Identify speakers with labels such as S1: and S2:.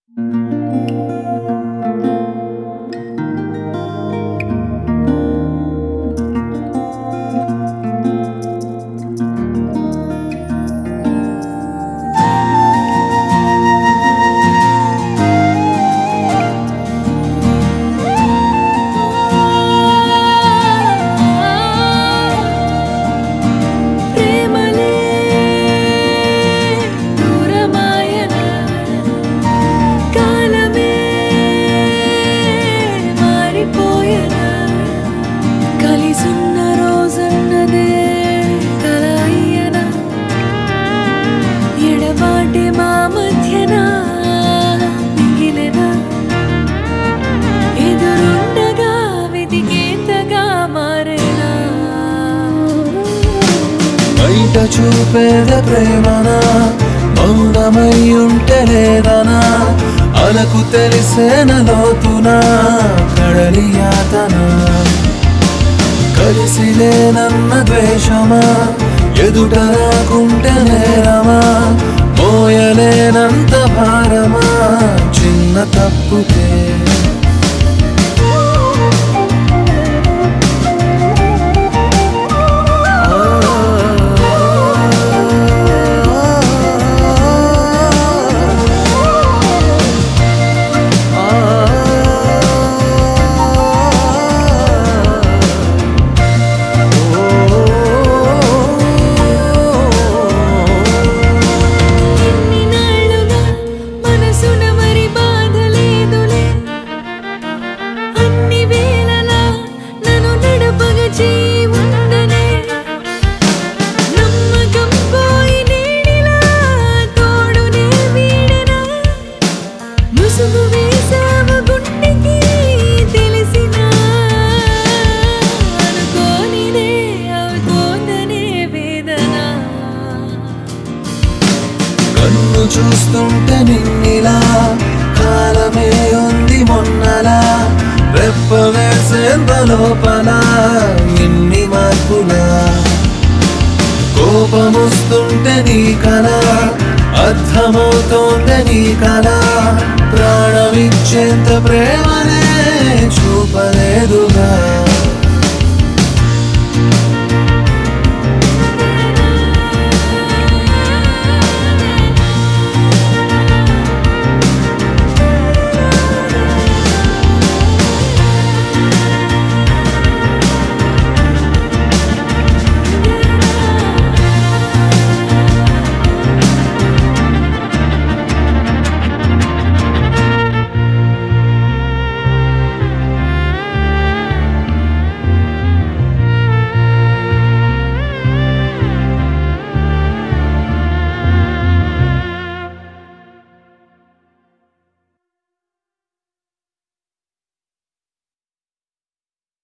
S1: ప్రేమలే దూరమాయన కాలమే మారిపోయన కలిసున్న రోజన్నదే కల అయ్యన ఎడబాటే మా మధ్యన మిగిలిన ఎదురుండగా వెతికేంతగా మారేనా
S2: బయట చూపేద ప్రేమనా మౌనమై ఉంటే లేదనా అలకు తెలిసేన లోతునా కడలి యాతన కలిసి లేనన్న ద్వేషమా ఎదుట రాకుంటే నేరమా మోయలేనంత భారమా చిన్న తప్పుకే
S1: ఎన్ని నాళ్ళుగా మనసున మరి బాధ లేదులే అన్ని వేళలా నన్ను నడపగ చేయి ఉండనే నమ్మకం పోయి నేడిలా తోడునే వీడెనా ముసుగు వేసావు గుండెకి తెలిసినా అనుకోనిదే అవుతోందనే వేదన
S2: కన్ను చూస్తుంటే నిన్నిలా కాలమే ఉంది మొన్నలా రెప్ప వేసేంత లోపల ఇన్ని మార్పులా కోపమొస్తుంటే నీ కల అర్థమవుతోంది నీ కల ప్రాణమిచ్చేంత ప్రేమనే చూపలేదుగా